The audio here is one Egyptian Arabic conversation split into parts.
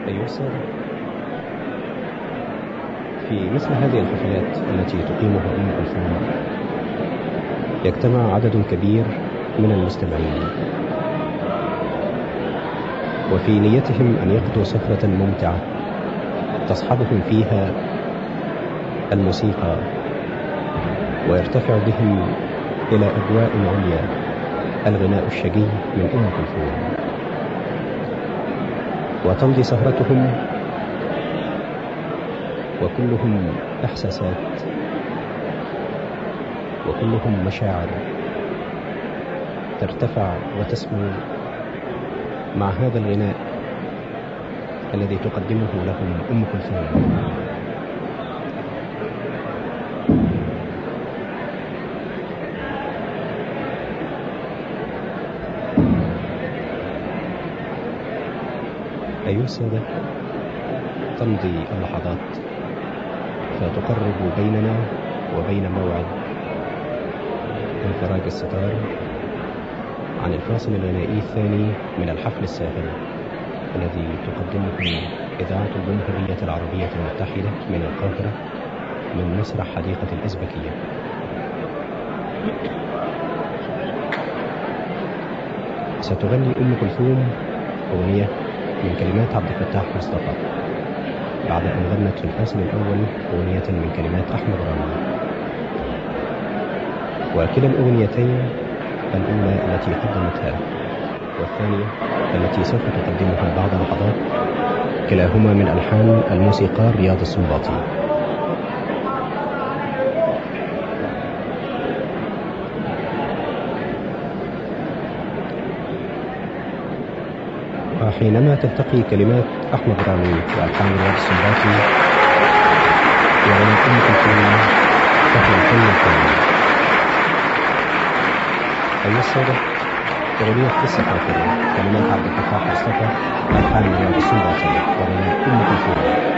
أيها السادة في مثل هذه الحفلات التي تقيمها أم كلثوم يجتمع عدد كبير من المستمعين وفي نيتهم أن يقضوا سهرة ممتعة تصحبهم فيها الموسيقى ويرتفع بهم إلى أجواء عليا الغناء الشجي من أم كلثوم وتمضي سهرتهم وكلهم إحساسات وكلهم مشاعر ترتفع وتسمو مع هذا الغناء الذي تقدمه لهم أم كلثوم أيها السادة تمضي اللحظات فتقرب بيننا وبين موعد انفراج الستار عن الفاصل الغنائي الثاني من الحفل الساخر الذي تقدمه إذاعة الجمهورية العربية المتحدة من القاهرة من مسرح حديقة الأزبكية ستغني أم كلثوم أغنية من كلمات عبد الفتاح مصطفى بعد أن غنت في الفاصل الأول أغنية من كلمات أحمد رامي وكلا الأغنيتين الأولى التي قدمتها والثانية التي سوف تقدمها بعد لحظات كلاهما من ألحان الموسيقار رياض السنباطي وحينما تلتقي كلمات أحمد رامي وألحان رياض السنباطي وغنى أم كلثوم فهو الفن الكامل أيها السادة أغنية قصة خاطرة كلمات عبد الفتاح مصطفى ألحان رياض السنباطي وغنى أم كلثوم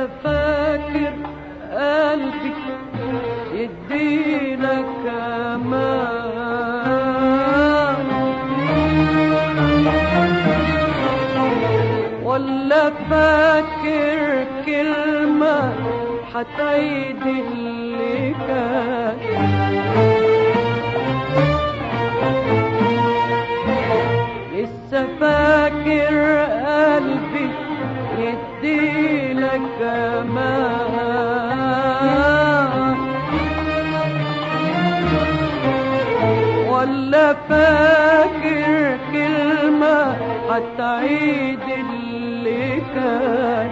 لسه فاكر قلبي يديلك امان ولا فاكر كلمة هتعيد اللي كان لسه فاكر قلبي يديلك امان ولا فاكر كلمة هتعيد اللي كان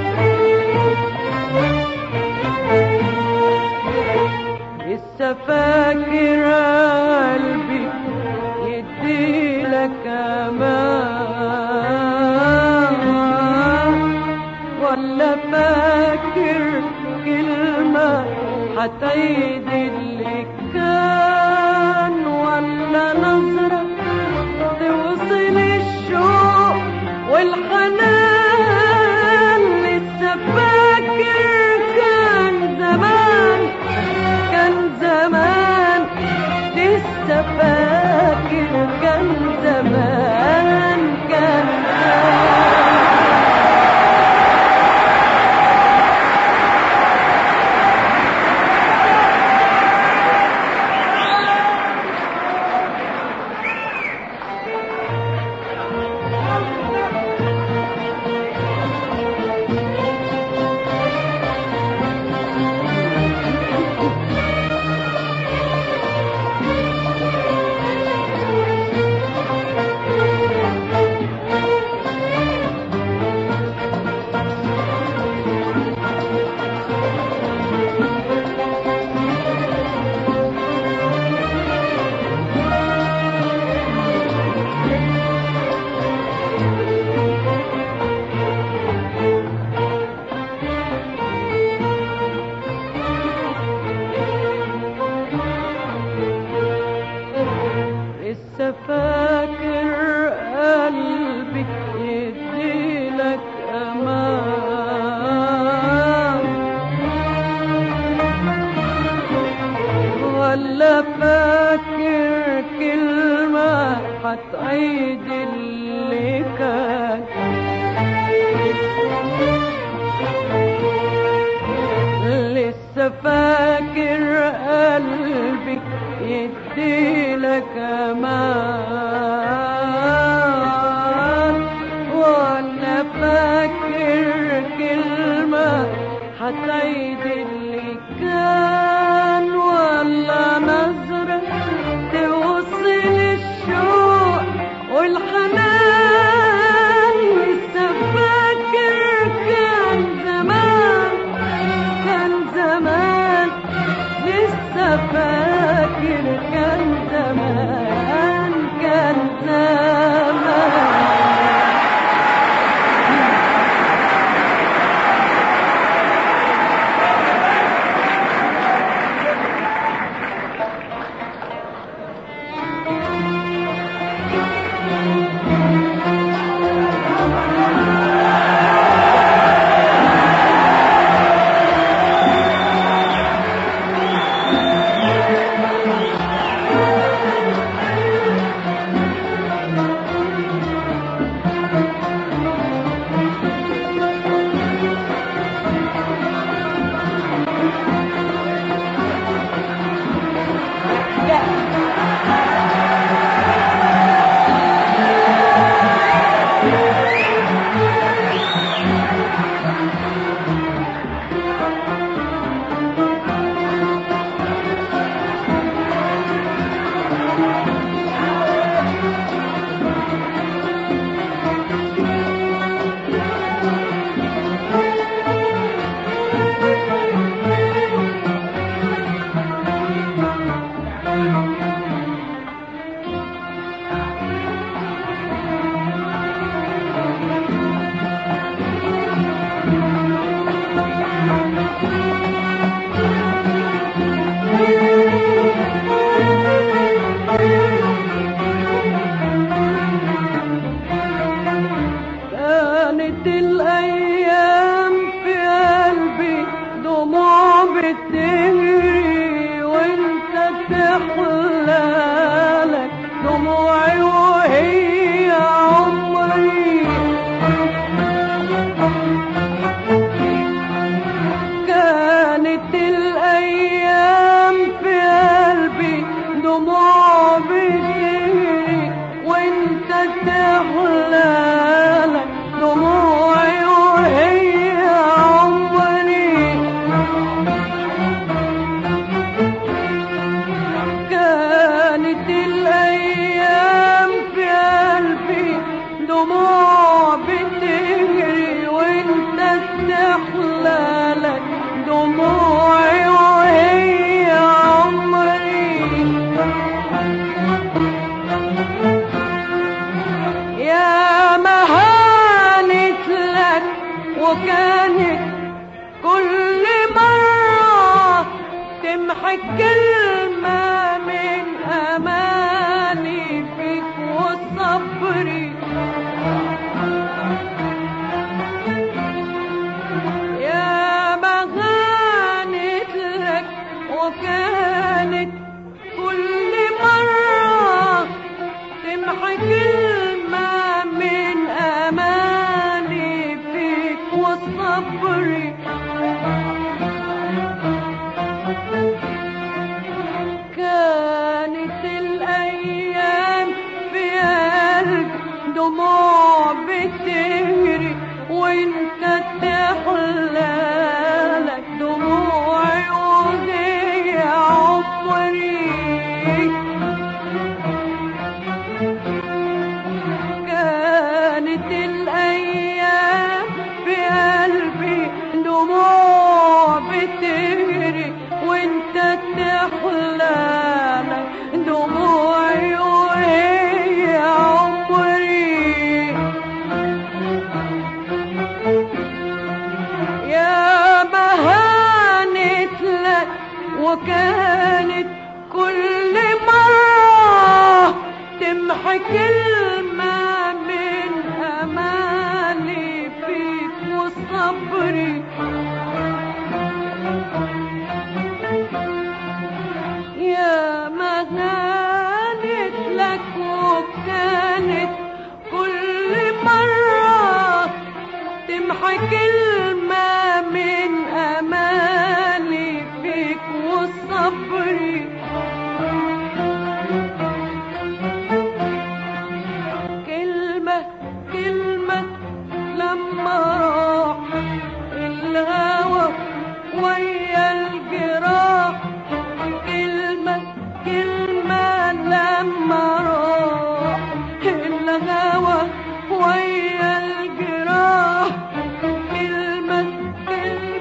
لسه فاكر قلبي يديلك امان ولا فاكر كلمة هتعيد اللي كان ولا نظرة توصل الشوق والحنان لسه فاكر كان زمان كان زمان لسه فاكر كان زمان كان زمان لسه فاكر قلبي يديلك امان ولا فاكر كلمة هتعيد اللي كان لسه فاكر قلبي يديلك امان ولا فاكر كلمة هتعيد اللي كان ولا نظرة توصل الشوق والحنان لسه فاكر كان زمان كان زمان لسه فاكر كان زمان كان زمان وكانت كل مرة تمحي كلمة من أماني فيك وصبري يا بغانت لك وكانت كل مرة تمحي كلمة من أماني فيك وصبري كانت الأيام في قلب دموع بتهري وانت تحلالك دموعي وهي عمري كانت الأيام في قلبي دموع بتجري وانت تحلالك دموعي وهي عمري يا بهانت لك وكانت كل مرة تمحي كلمة من أماني فيك وصبري يا ما كانت لك وكانت كل مرة تمحي كلمة من أماني فيك وصبري كلمة كلمة لما راح الهوى ويا الجراح كلمة كلمة لما راح الهوى ويا الجراح كلمة كلمة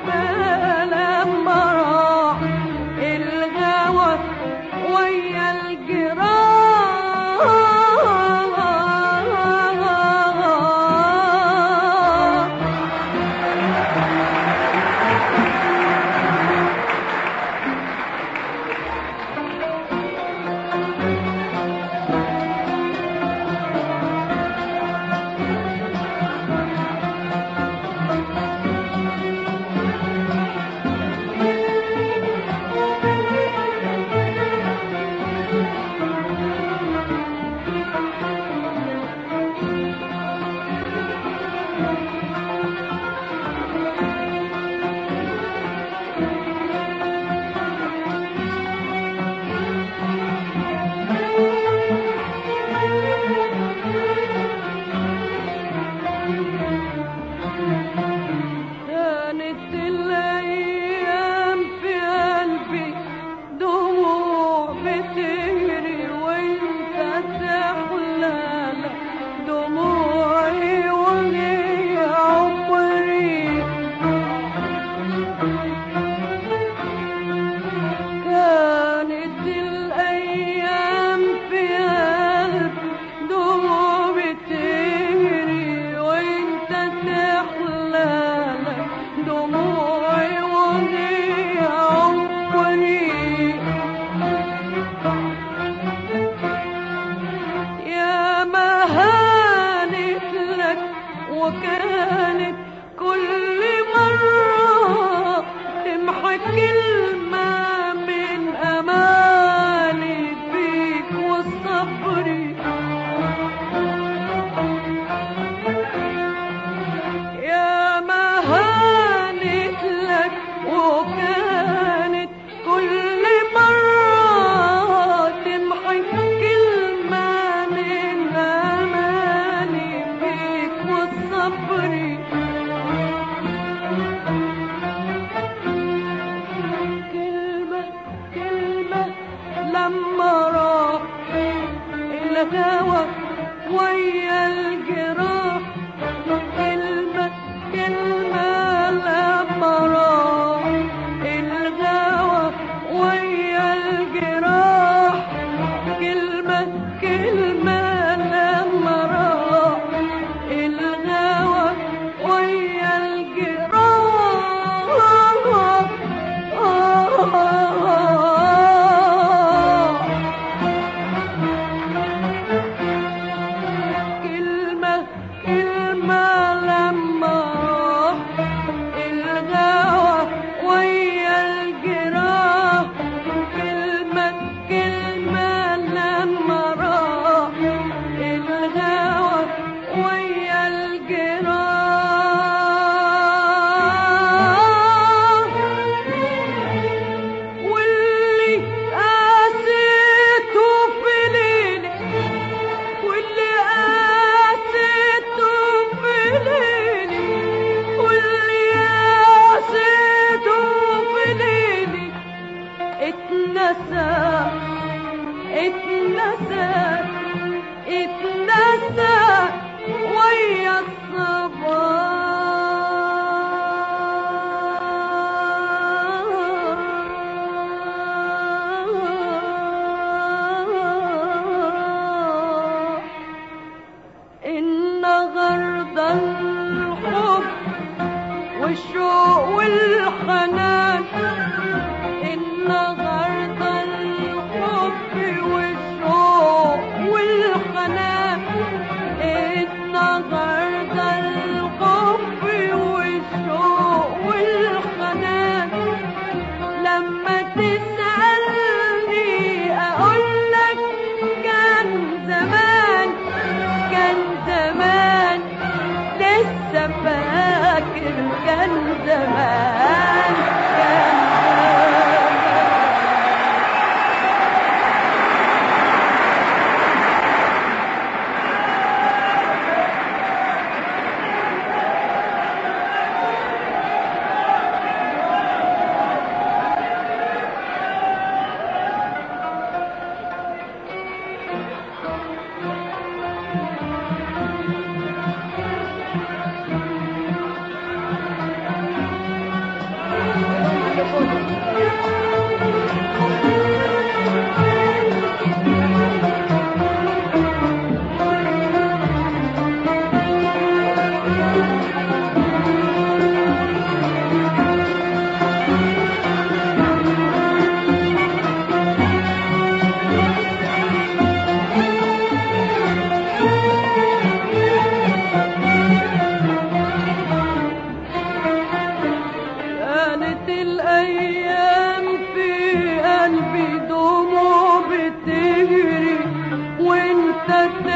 والشوق والحنان النهارده الحب والشوق والحنان النهارده الحب والشوق والحنان لما تسألني أقولك كان زمان كان زمان لسه فاكر كان زمان كان زمان كانت الأيام في قلبي دموع بتجري وانت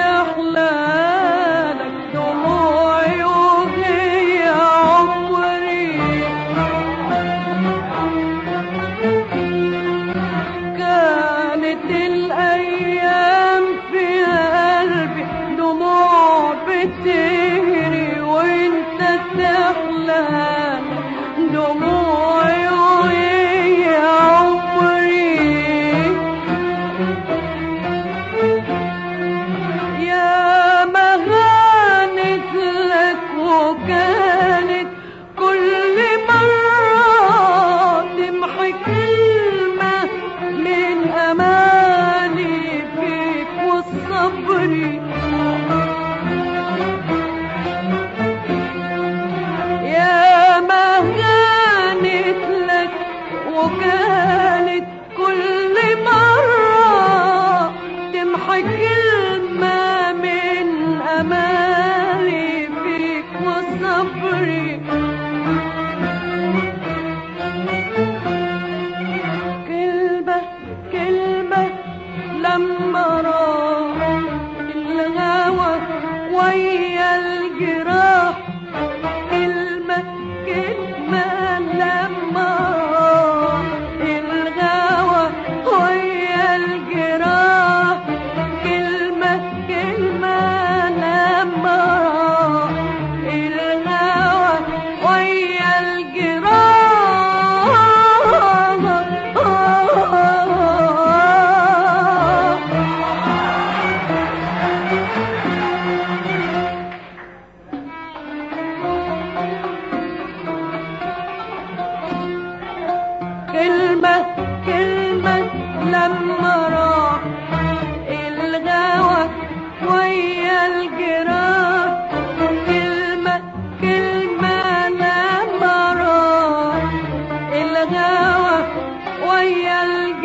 تحلالك دموعي وهي عمري كانت الأيام في قلبي دموع بتجري وانت تحلالك دموعي وهي عمري يا ما هانت لك وكانت كل مرة تمحي كلمة من أماني فيك وصبري يا ما هانت لك وكانت كل مرة تمحي كلمة من أمالي فيك وصبري كلمة كلمة لما راح الهوى ويا الجراح كلمة كلمة لما راح الهوى ويا الجراح كلمة كلمة لما راح الهوى ويا الجراح كلمة كلمة لما راح الغوى ويا الجراح كلمة كلمة لما راح الغوى ويا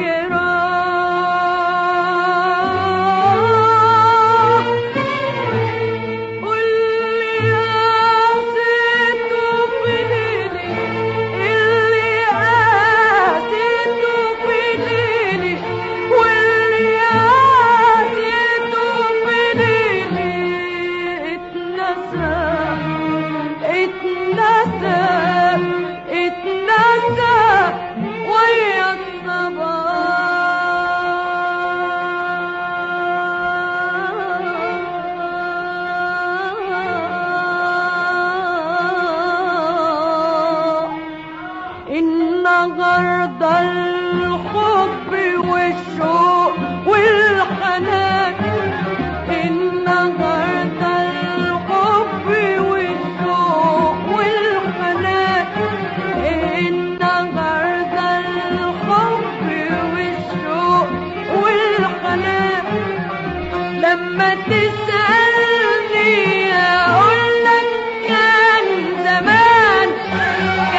الجراح واللي قاسيته في ليلي اللي قاسيته في ليلي واللي قاسيته في ليلي اتنسى اتنسى اتنسى ويا الصباح النهارده الحب والشوق والحنان النهارده الحب والشوق والحنان النهارده الحب والشوق والحنان لما تسألني أقولك كان زمان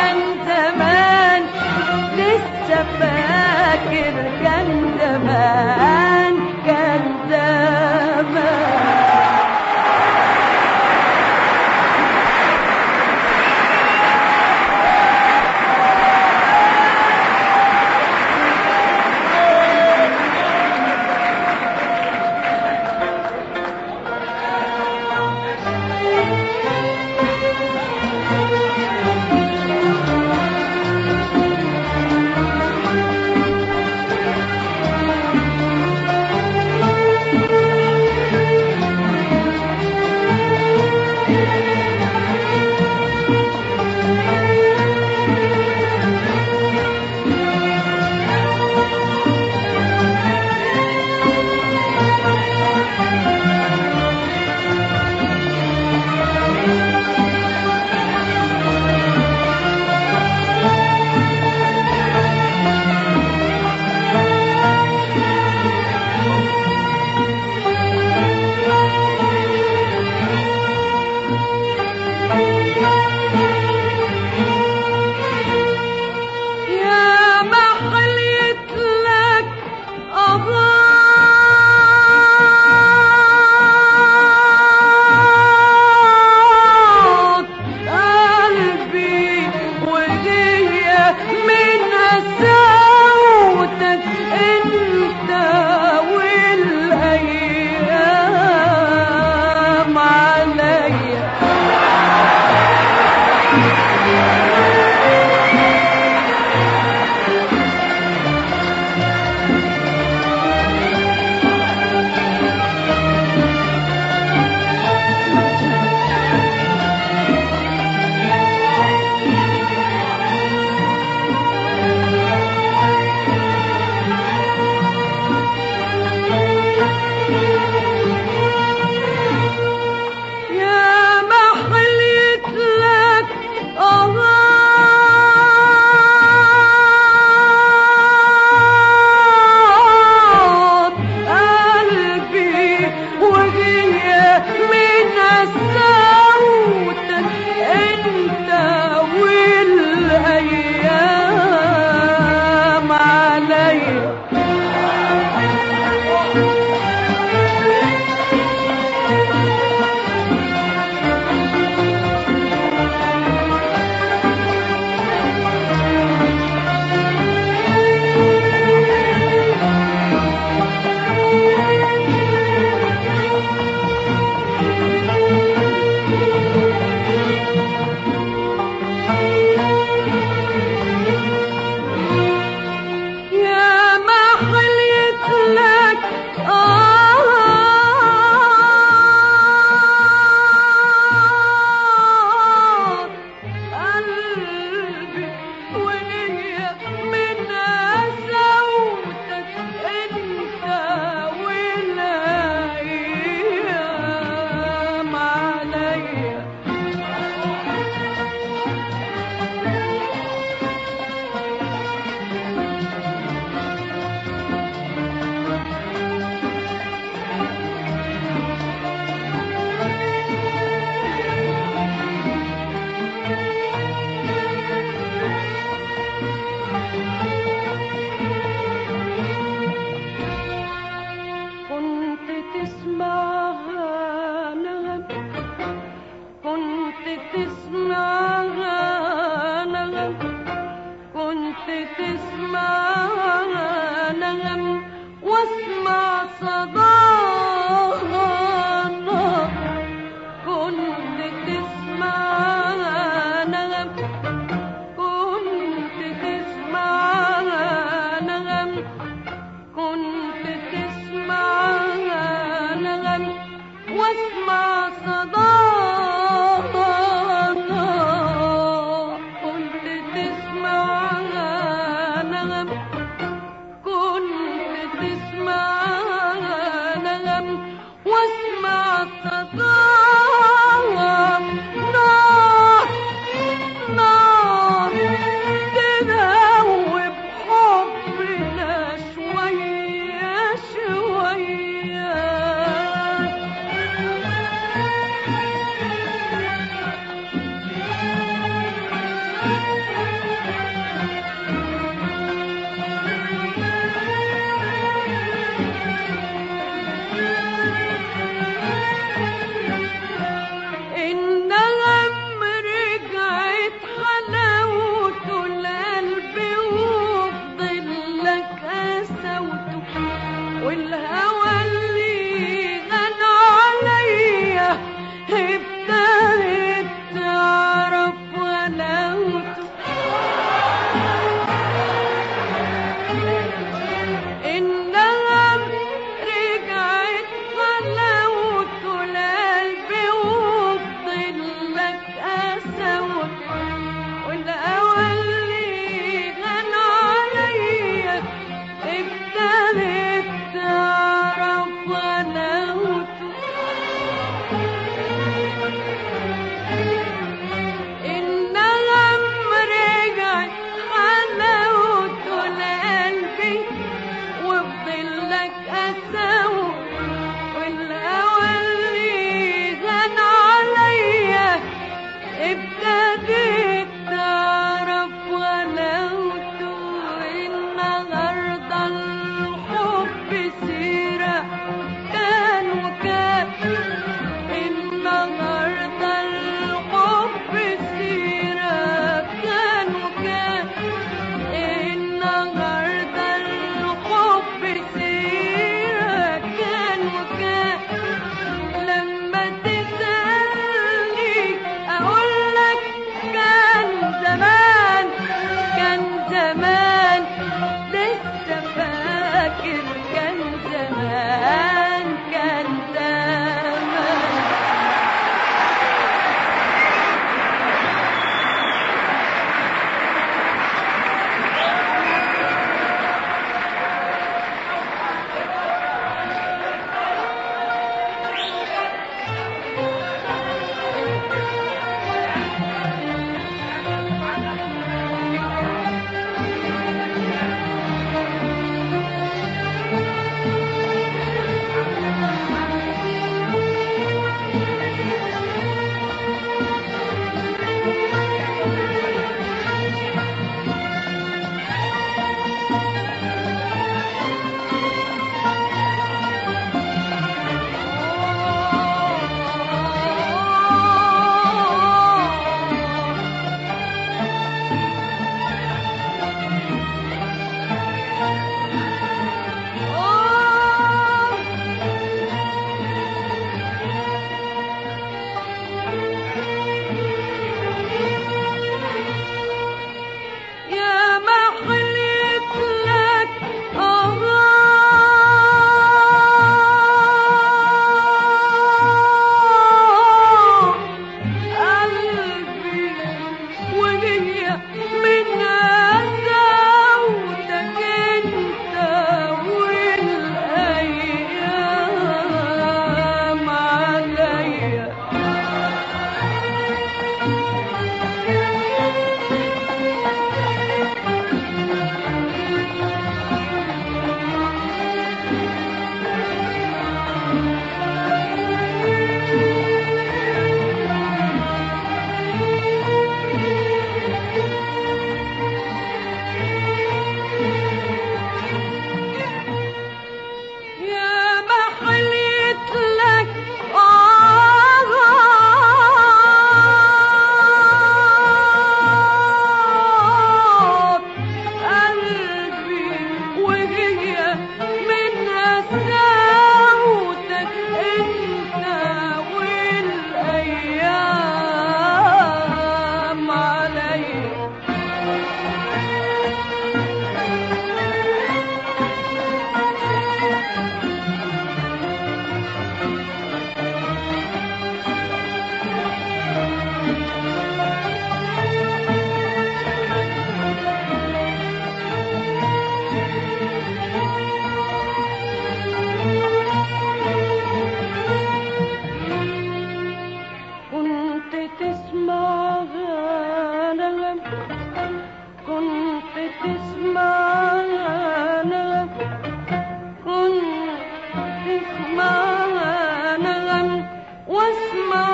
كنت تسمع نغم كنت تسمع نغم واسمع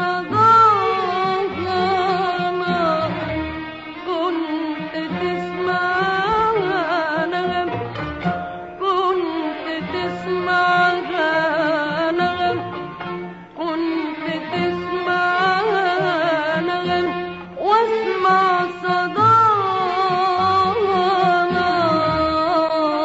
صداها كنت تسمع نغم كنت تسمع نغم كنت تسمع نغم واسمع صداها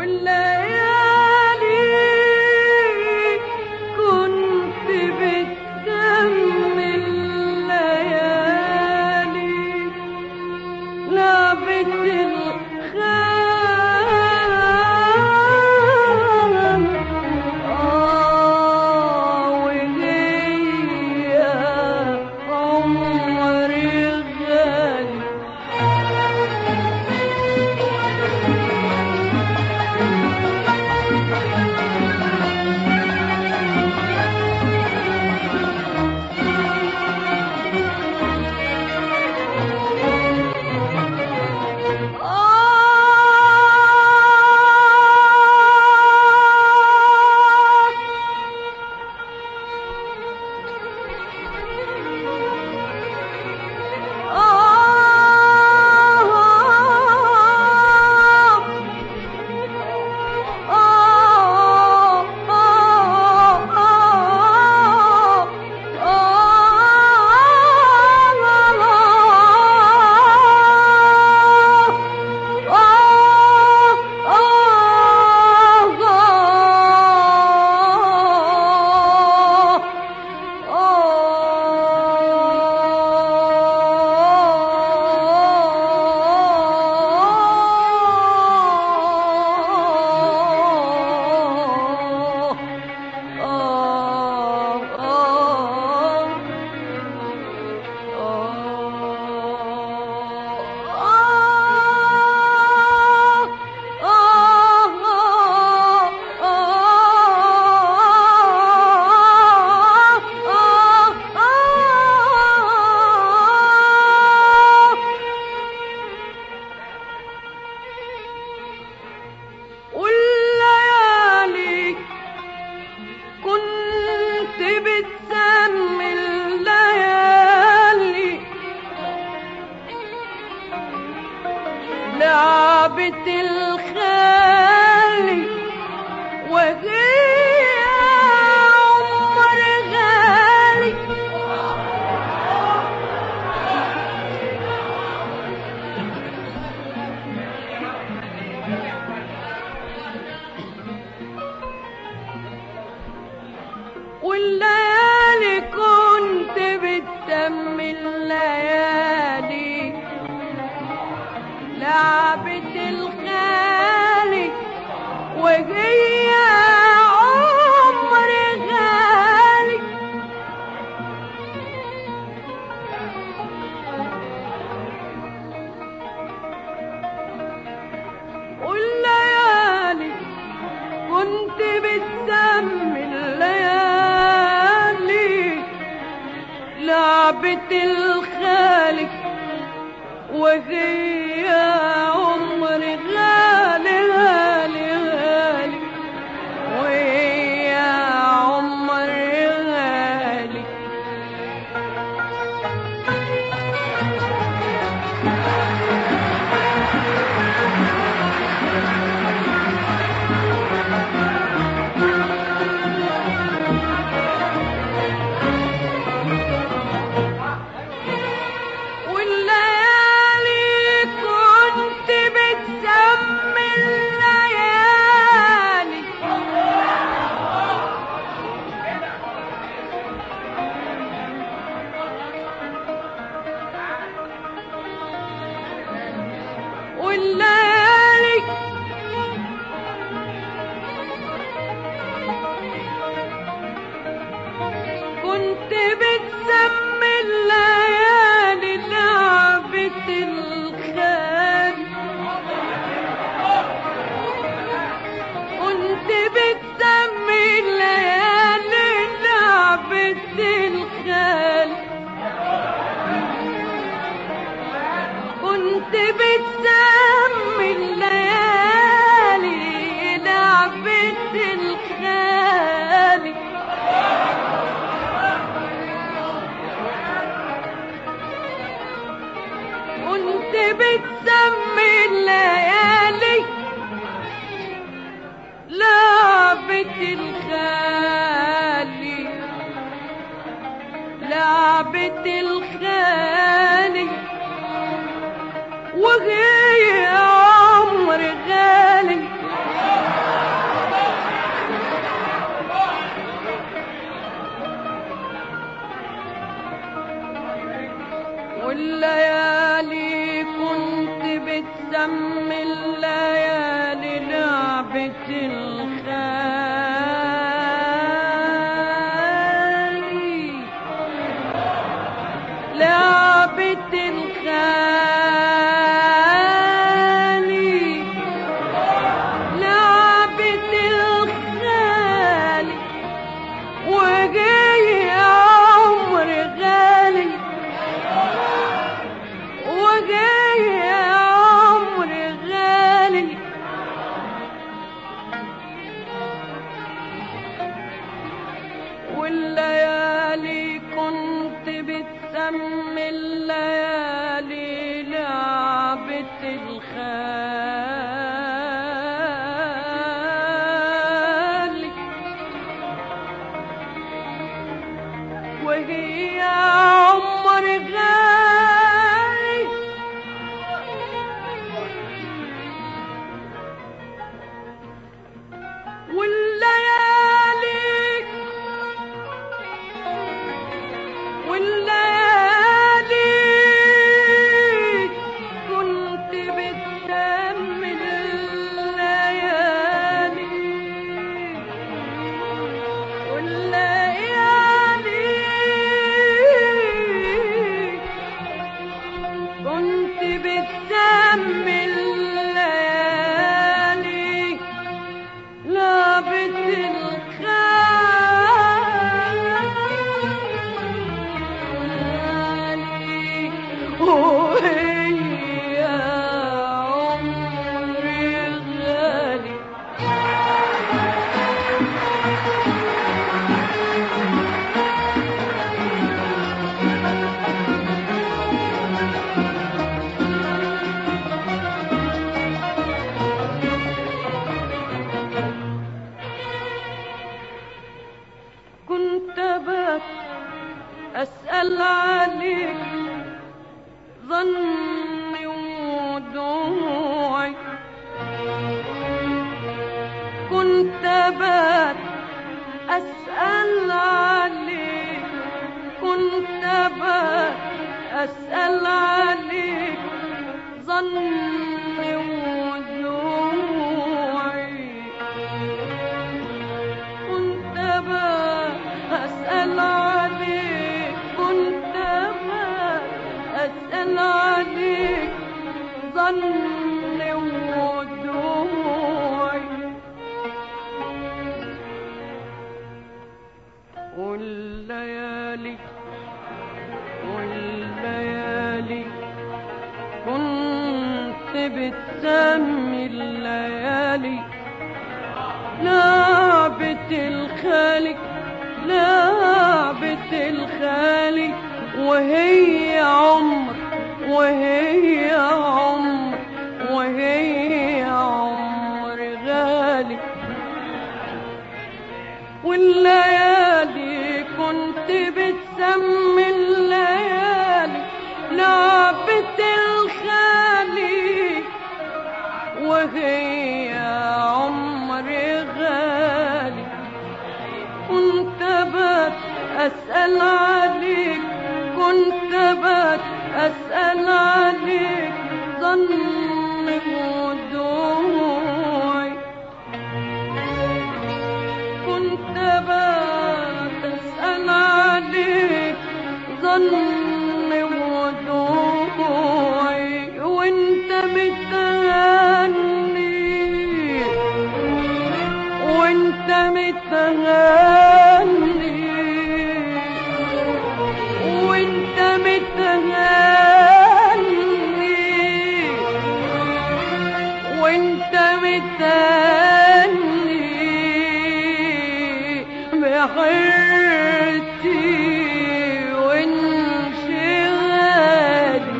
والليالي كنت بتكمل ليالي لعبة الخام آه وهي عمري غالي والليالي كنت بتسمي الليالي لعبة الخالي وهي عمر غالي والليالي كنت بتسمي الليالي لعبة الخالي وهي عمر غالي والليالي كنت بتسمي الليالي لعبة الخالق وهي عمر غالي غالي غالي وهي عمر غالي والليالي كنت بتسمي الليالي والليالي كنت بتسمي الليالي لعبة الخال كنت بتسمي الليالي لعبة الخال كنت بتسمي الليالي لعبة الخالي كنت بتسمي الليالي لعبة الخالي لعبة الخالي وهي عمر غالي والليالي كنت بتسمي الليالي لعبة الخالي وهي عمر غالي والليالي والليالي كنت بتأمل الليالي والليالي كنت بتسمي الليالي لعبة الخالي وهي عمري غالي كنت بات أسأل عليك ظني ودموعي كنت بات أسأل عليك كنت بات أسأل عليك ظني ودموعي كنت بسأل عليك كنت بسأل عليك ظني ودموعي والليالي والليالي كنت بتسمي الليالي لعبة الخالق لعبة الخالق وهي عمر وهي عمر وهي عمر غالي والليالي كنت بتسمي الليالي لعبة الخالق وهي عمر غالي كنت بات أسأل عليك كنت بات أسأل عليك ظني ودموعي كنت بات أسأل عليك ظني ودموعي وانت متهني وانت متهني وانت متهني وانت متهني بحيرتي وانشغالي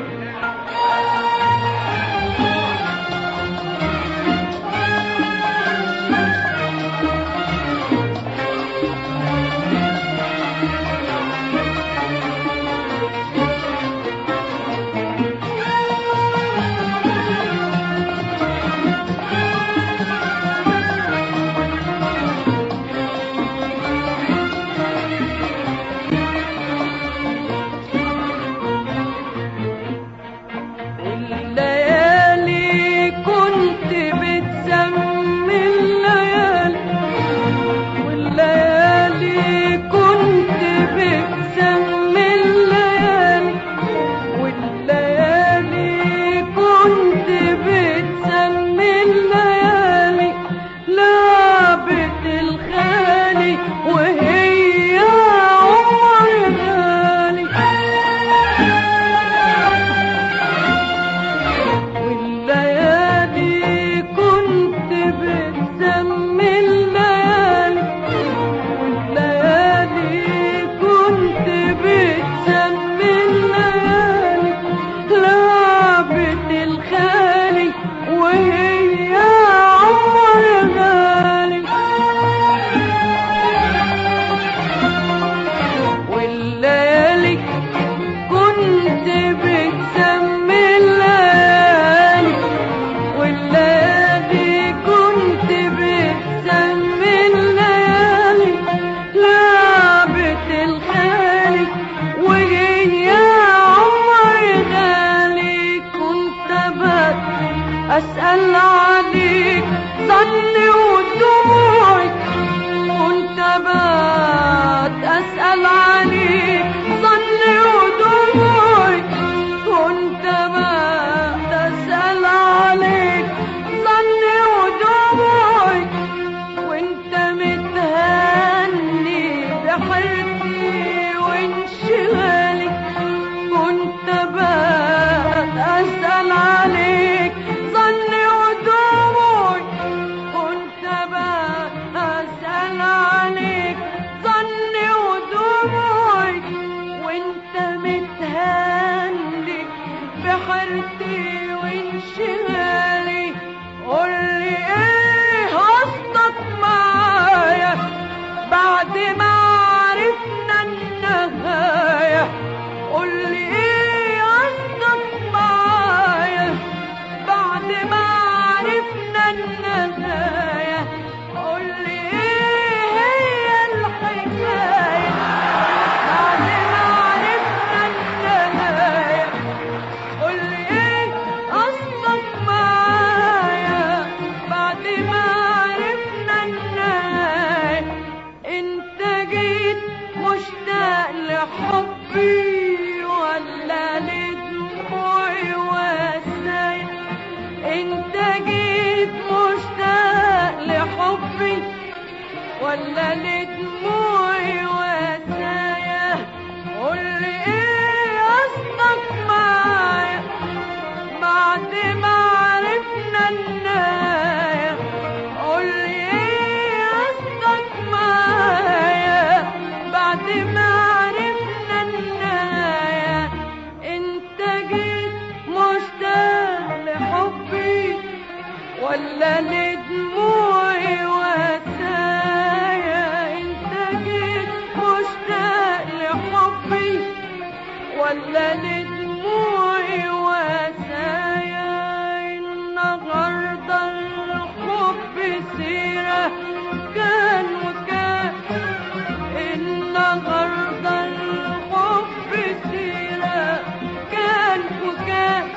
ولا لدموعي وسايا قولي ايه قصدك معايا بعد ما عرفنا النهاية قولي ايه قصدك معايا بعد ما عرفنا النهاية انت جيت مشتاق لحبي ولا لدموعي وسايا انت جيت مشتاق لحبي ولا لدموعي وسايا النهارده الحب سيرة كان وكان النهارده الحب سيرة كان وكان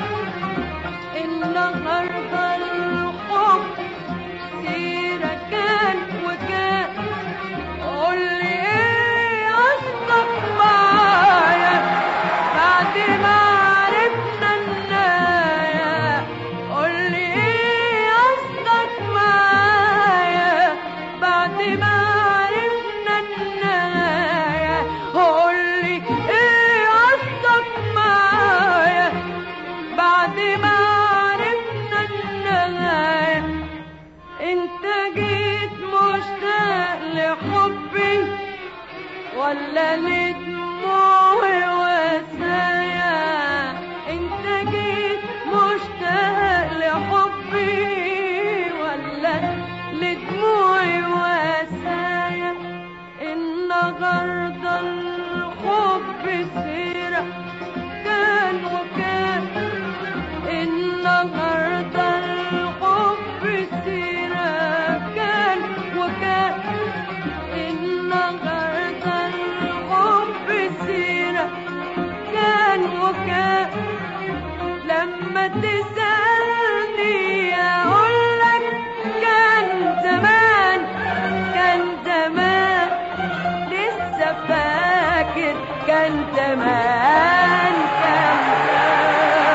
النهارده الحب سيرة كان وكان قولي ايه قصدك معايا بعد ما عرفنا النهاية قولي ايه قصدك معايا بعد ما عرفنا النهاية قولي ايه قصدك معايا بعد ما عرفنا النهاية انت جيت مشتاق لحبي ولا لدموعي وسايا انت جيت مشتاق لحبي ولا لدموعي وسايا النهارده الحب سيرة كان وكان النهارده الحب سيرة كان وكان النهارده الحب سيرة كان وكان لما تسألني أقولك كان زمان كان زمان لسه فاكر كان زمان كان زمان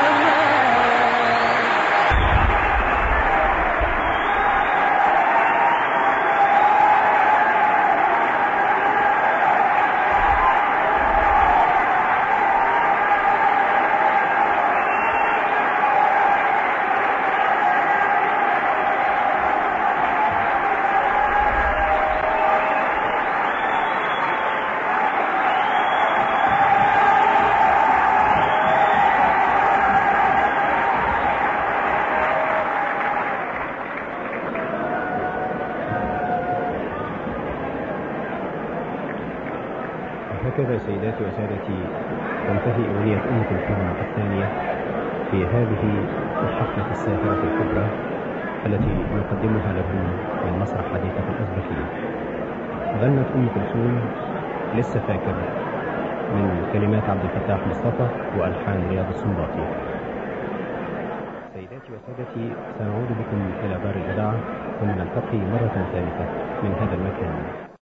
هكذا سيداتي وسادتي تنتهي أغنية أم كلثوم الثانية في هذه الحفلة الساهرة الكبرى التي نقدمها لكم من مسرح حديقة الأزبكية غنت أم كلثوم لسه فاكر من كلمات عبد الفتاح مصطفى وألحان رياض السنباطي سيداتي وسادتي سنعود بكم إلى دار الإذاعة ثم نلتقي مرة ثالثة من هذا المكان